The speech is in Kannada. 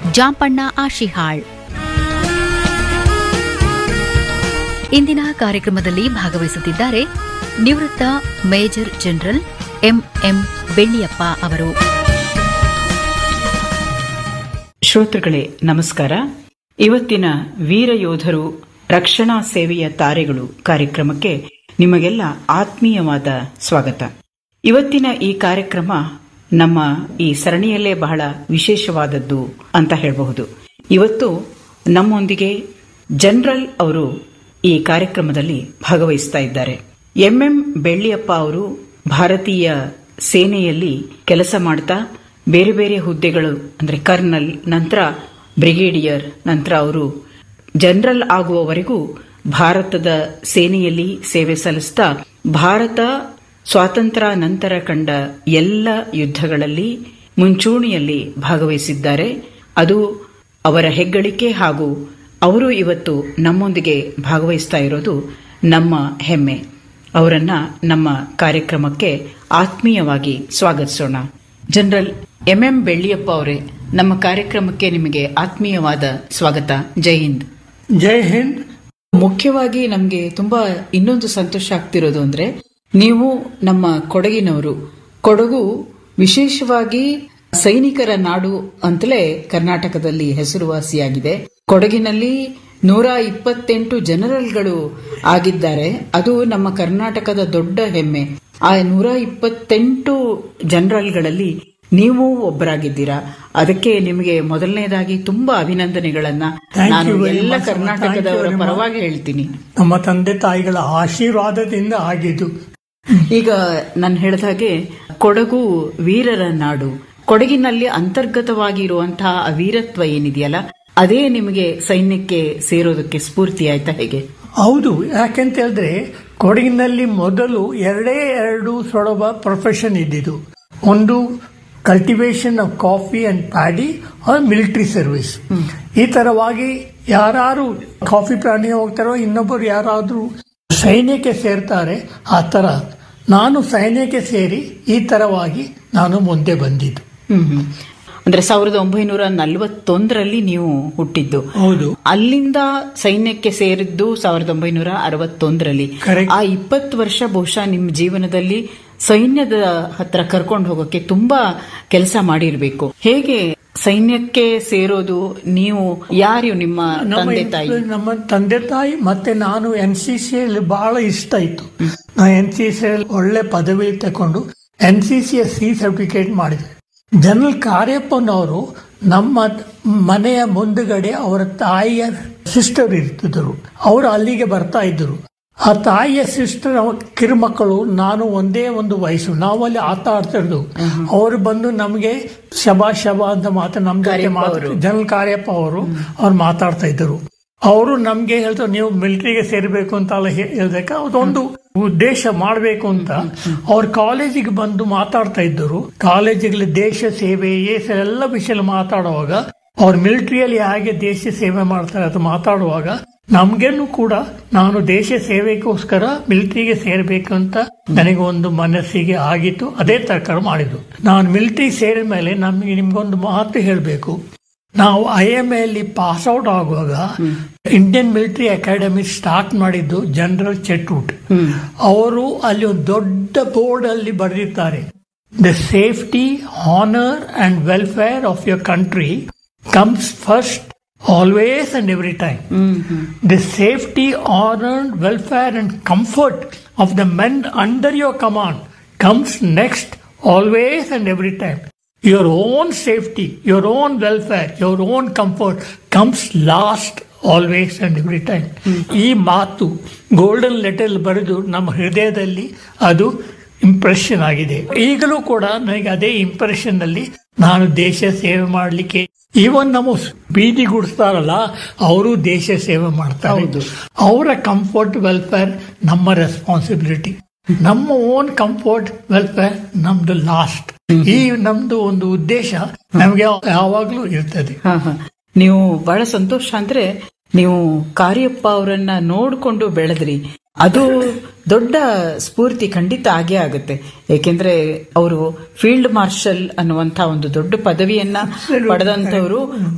ಜಾಂಪಣ್ಣ ಆಶಿಹಾಳ್ ಇಂದಿನ ಕಾರ್ಯಕ್ರಮದಲ್ಲಿ ಭಾಗವಹಿಸುತ್ತಿದ್ದಾರೆ ನಿವೃತ್ತ ಮೇಜರ್ ಜನರಲ್ ಎಂಎಂ ಬೆಳ್ಳಿಯಪ್ಪ ಅವರು ಶ್ರೋತೃಗಳೇ ನಮಸ್ಕಾರ ಇವತ್ತಿನ ವೀರ ಯೋಧರು ರಕ್ಷಣಾ ಸೇವೆಯ ತಾರೆಗಳು ಕಾರ್ಯಕ್ರಮಕ್ಕೆ ನಿಮಗೆಲ್ಲ ಆತ್ಮೀಯವಾದ ಸ್ವಾಗತ ಇವತ್ತಿನ ಈ ಕಾರ್ಯಕ್ರಮ ನಮ್ಮ ಈ ಸರಣಿಯಲ್ಲೇ ಬಹಳ ವಿಶೇಷವಾದದ್ದು ಅಂತ ಹೇಳಬಹುದು ಇವತ್ತು ನಮ್ಮೊಂದಿಗೆ ಜನರಲ್ ಅವರು ಈ ಕಾರ್ಯಕ್ರಮದಲ್ಲಿ ಭಾಗವಹಿಸ್ತಾ ಇದ್ದಾರೆ ಎಂಎಂ ಬೆಳ್ಳಿಯಪ್ಪ ಅವರು ಭಾರತೀಯ ಸೇನೆಯಲ್ಲಿ ಕೆಲಸ ಮಾಡ್ತಾ ಬೇರೆ ಬೇರೆ ಹುದ್ದೆಗಳು ಅಂದ್ರೆ ಕರ್ನಲ್ ನಂತರ ಬ್ರಿಗೇಡಿಯರ್ ನಂತರ ಅವರು ಜನರಲ್ ಆಗುವವರೆಗೂ ಭಾರತದ ಸೇನೆಯಲ್ಲಿ ಸೇವೆ ಸಲ್ಲಿಸ್ತಾ ಭಾರತ ಸ್ವಾತಂತ್ರ್ಯ ನಂತರ ಕಂಡ ಎಲ್ಲ ಯುದ್ಧಗಳಲ್ಲಿ ಮುಂಚೂಣಿಯಲ್ಲಿ ಭಾಗವಹಿಸಿದ್ದಾರೆ ಅದು ಅವರ ಹೆಗ್ಗಳಿಕೆ ಹಾಗೂ ಅವರು ಇವತ್ತು ನಮ್ಮೊಂದಿಗೆ ಭಾಗವಹಿಸ್ತಾ ಇರೋದು ನಮ್ಮ ಹೆಮ್ಮೆ ಅವರನ್ನ ನಮ್ಮ ಕಾರ್ಯಕ್ರಮಕ್ಕೆ ಆತ್ಮೀಯವಾಗಿ ಸ್ವಾಗತಿಸೋಣ ಜನರಲ್ ಎಂಎಂ ಬೆಳ್ಳಿಯಪ್ಪ ಅವರೇ ನಮ್ಮ ಕಾರ್ಯಕ್ರಮಕ್ಕೆ ನಿಮಗೆ ಆತ್ಮೀಯವಾದ ಸ್ವಾಗತ ಜೈ ಹಿಂದ್ ಜೈ ಹಿಂದ್ ಮುಖ್ಯವಾಗಿ ನಮಗೆ ತುಂಬಾ ಇನ್ನೊಂದು ಸಂತೋಷ ಆಗ್ತಿರೋದು ಅಂದ್ರೆ ನೀವು ನಮ್ಮ ಕೊಡಗಿನವರು ಕೊಡಗು ವಿಶೇಷವಾಗಿ ಸೈನಿಕರ ನಾಡು ಅಂತಲೇ ಕರ್ನಾಟಕದಲ್ಲಿ ಹೆಸರುವಾಸಿಯಾಗಿದೆ ಕೊಡಗಿನಲ್ಲಿ ನೂರ ಇಪ್ಪತ್ತೆಂಟು ಜನರಲ್ಗಳು ಆಗಿದ್ದಾರೆ ಅದು ನಮ್ಮ ಕರ್ನಾಟಕದ ದೊಡ್ಡ ಹೆಮ್ಮೆ ಆ ನೂರ ಇಪ್ಪತ್ತೆಂಟು ಜನರಲ್ಗಳಲ್ಲಿ ನೀವು ಒಬ್ಬರಾಗಿದ್ದೀರಾ ಅದಕ್ಕೆ ನಿಮಗೆ ಮೊದಲನೇದಾಗಿ ತುಂಬಾ ಅಭಿನಂದನೆಗಳನ್ನ Thank ನಾನು you very ಎಲ್ಲ much, ಅಮ್ಮ. ಕರ್ನಾಟಕದವರ Thank you very much. ಪರವಾಗಿ ಹೇಳ್ತೀನಿ ನಮ್ಮ ತಂದೆ ತಾಯಿಗಳ ಆಶೀರ್ವಾದದಿಂದ ಆಗಿದ್ದು ಈಗ ನಾನು ಹೇಳಿದ ಹಾಗೆ ಕೊಡಗು ವೀರರ ನಾಡು ಕೊಡಗಿನಲ್ಲಿ ಅಂತರ್ಗತವಾಗಿ ಇರುವಂತಹ ಆ ವೀರತ್ವ ಏನಿದೆಯಲ್ಲ ಅದೇ ನಿಮಗೆ ಸೈನ್ಯಕ್ಕೆ ಸೇರೋದಕ್ಕೆ ಸ್ಫೂರ್ತಿ ಆಯ್ತಾ ಹೇಗೆ ಹೌದು ಯಾಕೆಂತ ಹೇಳಿದ್ರೆ ಕೊಡಗಿನಲ್ಲಿ ಮೊದಲು ಎರಡೇ ಎರಡು ಸೊಡಬ ಪ್ರೊಫೆಷನ್ ಇದ್ದಿದ್ದು ಒಂದು cultivation of coffee and paddy or military service ಈ ತರವಾಗಿ ಯಾರು ಕಾಫಿ ಪ್ರಾಣಿ ಹೋಗ್ತಾರೋ ಇನ್ನೊಬ್ಬರು ಯಾರಾದ್ರೂ ಸೈನ್ಯಕ್ಕೆ ಸೇರ್ತಾರೆ ಆ ತರ ನಾನು ಸೈನ್ಯಕ್ಕೆ ಸೇರಿ ಈ ತರವಾಗಿ ನಾನು ಮುಂದೆ ಬಂದಿದ್ದು ಹ್ಮ್ ಹ್ಮ್. ಅಂದ್ರೆ ಸಾವಿರದ ಒಂಬೈನೂರ ನಲವತ್ತೊಂದರಲ್ಲಿ ನೀವು ಹುಟ್ಟಿದ್ದು ಹೌದು ಅಲ್ಲಿಂದ ಸೈನ್ಯಕ್ಕೆ ಸೇರಿದ್ದು ಸಾವಿರದ ಒಂಬೈನೂರ ಅರವತ್ತೊಂದರಲ್ಲಿ Correct. ಆ ಇಪ್ಪತ್ತು ವರ್ಷ ಬಹುಶಃ ನಿಮ್ಮ ಜೀವನದಲ್ಲಿ ಸೈನ್ಯದ ಹತ್ರ ಕರ್ಕೊಂಡು ಹೋಗೋಕೆ ತುಂಬಾ ಕೆಲಸ ಮಾಡಿರ್ಬೇಕು ಹೇಗೆ ಸೈನ್ಯಕ್ಕೆ ಸೇರೋದು ನೀವು ಯಾರು ನಿಮ್ಮ ನಮ್ಮ ತಂದೆ ತಾಯಿ influence ನಮ್ಮ ತಂದೆ ತಾಯಿ ಮತ್ತೆ ನಾನು ಎನ್ ಸಿ ಸಿ ಅಲ್ಲಿ ಬಹಳ ಇಷ್ಟ ಇತ್ತು ನಾನು ಎನ್ ಸಿ ಸಿ ಅಲ್ಲಿ ಒಳ್ಳೆ ಪದವಿ ತಕೊಂಡು N C C C certificate ಮಾಡಿದೆ ಜನರಲ್ ಕಾರ್ಯಪ್ಪನವರು ನಮ್ಮ ಮನೆಯ ಮುಂದುಗಡೆ ಅವರ ತಾಯಿಯ ಸಿಸ್ಟರ್ ಇರ್ತಿದ್ರು ಅವರು ಅಲ್ಲಿಗೆ ಬರ್ತಾ ಇದ್ರು ಆ ತಾಯಿಯ ಸಿಸ್ಟರ್ ಕಿರುಮಕ್ಕಳು ನಾನು ಒಂದೇ ಒಂದು ವಯಸ್ಸು ನಾವು ಅಲ್ಲಿ ಆಟ ಆಡ್ತಿರ್ದು ಅವರು ಬಂದು ನಮಗೆ ಶಬಾ ಶಬಾ ಅಂತ ಮಾತು ನಮ್ ಜೊತೆ ಕಾರ್ಯಪ್ಪ ಮಾತು ಅವರು. ಜನರಲ್ ಕಾರ್ಯಪ್ಪ ಅವರು ಅವ್ರು ಮಾತಾಡ್ತಾ ಇದ್ದರು ಅವರು ನಮ್ಗೆ ಹೇಳ್ತಾರೆ ನೀವು ಮಿಲಿಟರಿಗೆ ಸೇರ್ಬೇಕು ಅಂತ ಅಲ್ಲ ಹೇ- ಹೇಳ್ದಕ್ಕೆ ಅದೊಂದು ಉದ್ದೇಶ ಮಾಡಬೇಕು ಅಂತ ಅವ್ರ ಕಾಲೇಜಿಗೆ ಬಂದು ಮಾತಾಡ್ತಾ ಇದ್ದರು ಕಾಲೇಜಿಗೆ ದೇಶ ಸೇವೆ ಏಸ ಎಲ್ಲ ವಿಷಯ ಮಾತಾಡುವಾಗ ಅವ್ರ ಮಿಲಿಟರಿಯಲ್ಲಿ ಹೇಗೆ ದೇಶ ಸೇವೆ ಮಾಡ್ತಾರೆ ಅದು ಮಾತಾಡುವಾಗ ನಮ್ಗೇನು ಕೂಡ ನಾನು ದೇಶ ಸೇವೆಗೋಸ್ಕರ ಮಿಲಿಟರಿಗೆ ಸೇರ್ಬೇಕು ಅಂತ ನನಗೆ ಒಂದು ಮನಸ್ಸಿಗೆ ಆಗಿತ್ತು ಅದೇ ತರಕಾರ ಮಾಡಿದ್ದು ನಾನು ಮಿಲಿಟರಿ ಸೇರಿದ ಮೇಲೆ ನಮಗೆ ನಿಮ್ಗೊಂದು ಮಾತು ಹೇಳಬೇಕು ನಾವು ಐ ಎಂ ಅಲ್ಲಿ ಪಾಸ್ ಔಟ್ ಆಗುವಾಗ ಇಂಡಿಯನ್ ಮಿಲಿಟರಿ ಅಕಾಡೆಮಿ ಸ್ಟಾರ್ಟ್ ಮಾಡಿದ್ದು ಜನರಲ್ ಚೆಟ್ವುಡ್ ಅವರು ಅಲ್ಲಿ ಒಂದು ದೊಡ್ಡ ಬೋರ್ಡ್ ಅಲ್ಲಿ ಬರೆದಿದ್ದಾರೆ the safety honour and welfare of your country comes first always and every time the safety, honor, welfare, and comfort of the men under your command comes next, always and every time. Your own safety, your own welfare, your own comfort comes last, always and every time. ಈ ಮಾತು ಗೋಲ್ಡನ್ ಲೆಟರ್ ಬರೆದು ನಮ್ಮ ಹೃದಯದಲ್ಲಿ ಅದು ಇಂಪ್ರೆಷನ್ ಆಗಿದೆ ಈಗಲೂ ಕೂಡ ನನಗೆ ಅದೇ ಇಂಪ್ರೆಷನ್ ನಲ್ಲಿ ನಾನು ದೇಶ ಸೇವೆ ಮಾಡಲಿಕ್ಕೆ ಈವನ್ ನಮ್ಮ ಬೀದಿ ಗುಡಿಸ್ತಾರಲ್ಲ ಅವರು ದೇಶ ಸೇವೆ ಮಾಡ್ತಾರೆ ಅವರ ಕಂಫರ್ಟ್ ವೆಲ್ಫೇರ್ ನಮ್ಮ ರೆಸ್ಪಾನ್ಸಿಬಿಲಿಟಿ ನಮ್ಮ ಓನ್ ಕಂಫರ್ಟ್ ವೆಲ್ಫೇರ್ ನಮ್ದು ಲಾಸ್ಟ್ ಈ ನಮ್ದು ಒಂದು ಉದ್ದೇಶ ನಮಗೆ ಯಾವಾಗ್ಲೂ ಇರ್ತದೆ ಹಾ, ಹಾ. ನೀವು ಬಹಳ ಸಂತೋಷ ಅಂದ್ರೆ ನೀವು ಕಾರ್ಯಪ್ಪ ಅವರನ್ನ ನೋಡ್ಕೊಂಡು ಬೆಳೆದ್ರಿ ಅದು ದೊಡ್ಡ ಸ್ಫೂರ್ತಿ ಖಂಡಿತ ಆಗೇ ಆಗುತ್ತೆ ಏಕೆಂದ್ರೆ ಅವರು ಫೀಲ್ಡ್ ಮಾರ್ಷಲ್ ಅನ್ನುವಂತ ಒಂದು ದೊಡ್ಡ ಪದವಿಯನ್ನ ಪಡೆದಂತವರು